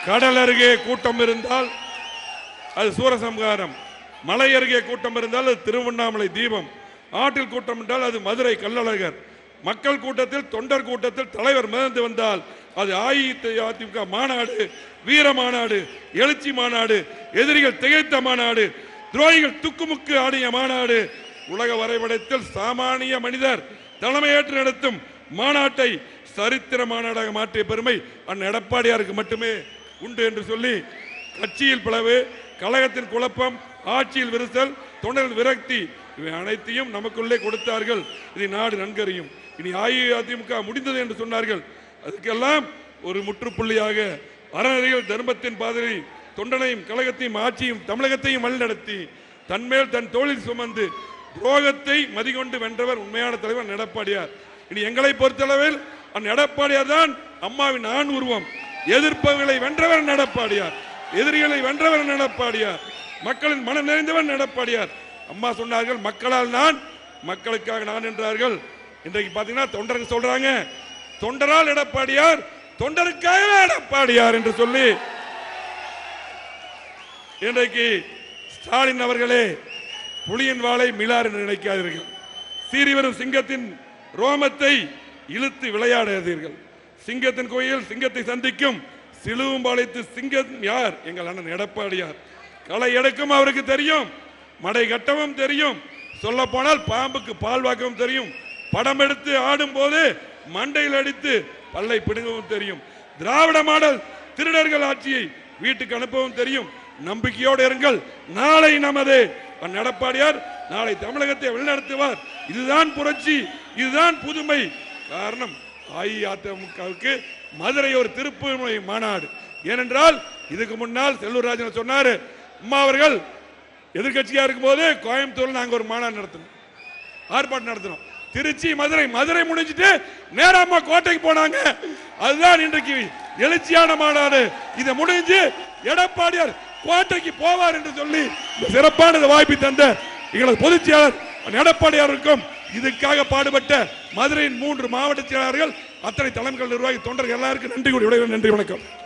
கடல் அருகே கூட்டம் இருந்தால் அது சூரசம்ஹாரம் மலை அருகே கூட்டம் இருந்தால் அது திருவண்ணாமலை தீபம் ஆற்றில் கூட்டம் என்றால் அது மதுரை கள்ளழகர் மக்கள் கூட்டத்தில் தொண்டர் கூட்டத்தில் தலைவர் மிதந்து வந்தால் அது அஇஅதிமுக மாநாடு வீர மாநாடு எழுச்சி மாநாடு எதிரிகள் திகைத்த மாநாடு துரோகிகள் துக்குமுக்கு ஆடிய மாநாடு உலக வரைபடத்தில் சாமானிய மனிதர் தலைமையேற்று நடத்தும் மாநாட்டை சரித்திர மாநாடாக மாற்றிய பெருமை அண்ணன் எடப்பாடியாருக்கு மட்டுமே உண்டு என்று சொல்லி கட்சியில் பிளவு கழகத்தின் குழப்பம் ஆட்சியில் விரிசல் தொண்டர்கள் விரக்தி இவை அனைத்தையும் நமக்குள்ளே கொடுத்தார்கள் இதை நாடு நன்கறியும் இனி அஇஅதிமுக முடிந்தது என்று சொன்னார்கள் அதுக்கெல்லாம் ஒரு முற்றுப்புள்ளியாக அறநெறிகள் தர்மத்தின் பாதையை தொண்டனையும் கழகத்தையும் ஆட்சியும் தமிழகத்தையும் வழிநடத்தி தன்மேல் தன் தோளில் சுமந்து துரோகத்தை மதிகொண்டு வென்றவர் உண்மையான தலைவர் எடப்பாடியார் இனி எங்களை பொறுத்தளவில் அந்த எடப்பாடியார் தான் அம்மாவின் ஆண் உருவம் எதிர்ப்பவர்களை வென்றவர் எடப்பாடியார் எதிரிகளை வென்றவர் எடப்பாடியார் மக்களின் மனம் நிறைந்தவர் எடப்பாடியார் அம்மா சொன்னார்கள் மக்களால் நான் மக்களுக்காக நான் என்றார்கள் இன்றைக்கு பாத்தீங்கன்னா தொண்டருக்கு சொல்றாங்க தொண்டரால் எடப்பாடியார் தொண்டருக்காக எடப்பாடியார் என்று சொல்லி இன்றைக்கு ஸ்டாலின் அவர்களே புலியின் வாளை மிலார் என்று நினைக்காதீர்கள் சீறி வரும் சிங்கத்தின் ரோமத்தை இழுத்து விளையாடாதீர்கள் சிங்கத்தின் கோயில் சிங்கத்தை சந்திக்கும் சிலுவும் பாளையத்து சிங்கம் யார் எங்கள் அண்ணன் எடப்பாடியார் களை எடுக்கும் அவருக்கு தெரியும் மடை கட்டவும் தெரியும் சொல்ல போனால் பாம்புக்கு பால் வாக்கவும் தெரியும் படம் எடுத்து ஆடும் போது மண்டையில் அடித்து பல்லை பிடுங்கவும் தெரியும் திராவிட மாடல் திருடர்கள் ஆட்சியை வீட்டுக்கு அனுப்பவும் தெரியும் நம்பிக்கையோடு இருங்கள் நாளை நமது அண்ணன் எடப்பாடியார் நாளை தமிழகத்தை வழிநடத்துவார் இதுதான் புரட்சி இதுதான் புதுமை காரணம் அஇஅதிமுகவுக்கு மதுரை ஒரு திருப்புமுனை மாநாடு ஏனென்றால் இதுக்கு முன்னால் செல்லூர் ராஜன் சொன்னாரு அம்மா அவர்கள் எதிர்கட்சியா இருக்கும்போது கோயம்புத்தூர்ல நாங்க ஒரு மாநாடு நடத்தணும் ஆர்ப்பாட்டம் நடத்தணும் திருச்சி மதுரை மதுரை முடிஞ்சிட்டு நேராமா கோட்டைக்கு போனாங்க அதுதான் இன்றைக்கு எழுச்சியான மாநாடு இதை முடிஞ்சு எடப்பாடியார் கோட்டைக்கு போவார் என்று சொல்லி இந்த சிறப்பான இந்த வாய்ப்பை தந்த எங்களது பொதுச் செயலாளர் எடப்பாடியாருக்கும் இதுக்காக பாடுபட்ட மதுரையின் மூன்று மாவட்ட செயலாளர்கள் அத்தனை தலைமைகள் நிர்வாகி தொண்டர்கள் எல்லாருக்கும் நன்றி கூறி விடைபெறுகிறேன். நன்றி வணக்கம்